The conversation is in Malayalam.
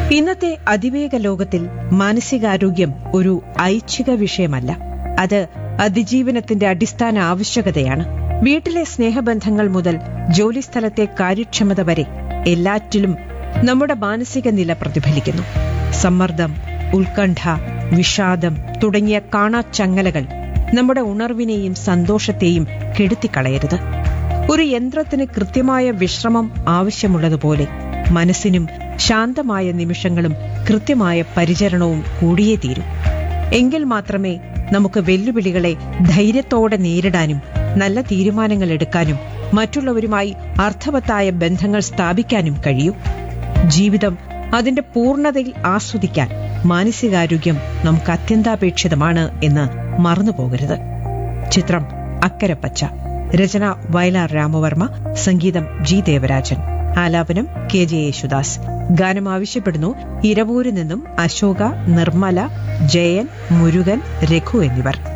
ഇന്നത്തെ അതിവേഗ ലോകത്തിൽ മാനസികാരോഗ്യം ഒരു ഐച്ഛിക വിഷയമല്ല അത് അതിജീവനത്തിന്റെ അടിസ്ഥാന ആവശ്യകതയാണ് വീട്ടിലെ സ്നേഹബന്ധങ്ങൾ മുതൽ ജോലിസ്ഥലത്തെ കാര്യക്ഷമത വരെ എല്ലാറ്റിലും നമ്മുടെ മാനസിക നില പ്രതിഫലിക്കുന്നു സമ്മർദ്ദം ഉത്കണ്ഠ വിഷാദം തുടങ്ങിയ കാണാച്ചങ്ങലകൾ നമ്മുടെ ഉണർവിനെയും സന്തോഷത്തെയും കെടുത്തിക്കളയരുത് ഒരു യന്ത്രത്തിന് കൃത്യമായ വിശ്രമം ആവശ്യമുള്ളതുപോലെ മനസ്സിനും ശാന്തമായ നിമിഷങ്ങളും കൃത്യമായ പരിചരണവും കൂടിയേ തീരൂ എങ്കിൽ മാത്രമേ നമുക്ക് വെല്ലുവിളികളെ ധൈര്യത്തോടെ നേരിടാനും നല്ല തീരുമാനങ്ങൾ എടുക്കാനും മറ്റുള്ളവരുമായി അർത്ഥവത്തായ ബന്ധങ്ങൾ സ്ഥാപിക്കാനും കഴിയൂ ജീവിതം അതിന്റെ പൂർണ്ണതയിൽ ആസ്വദിക്കാൻ മാനസികാരോഗ്യം നമുക്ക് അത്യന്താപേക്ഷിതമാണ് എന്ന് മറന്നുപോകരുത് ചിത്രം അക്കരപ്പച്ച രചന വയലാർ രാമവർമ്മ സംഗീതം ജി ദേവരാജൻ ആലാപനം കെ ജെ യേശുദാസ് ഗാനം ആവശ്യപ്പെടുന്നു ഇരവൂരിൽ നിന്നും അശോക നിർമ്മല ജയൻ മുരുകൻ രഘു എന്നിവർ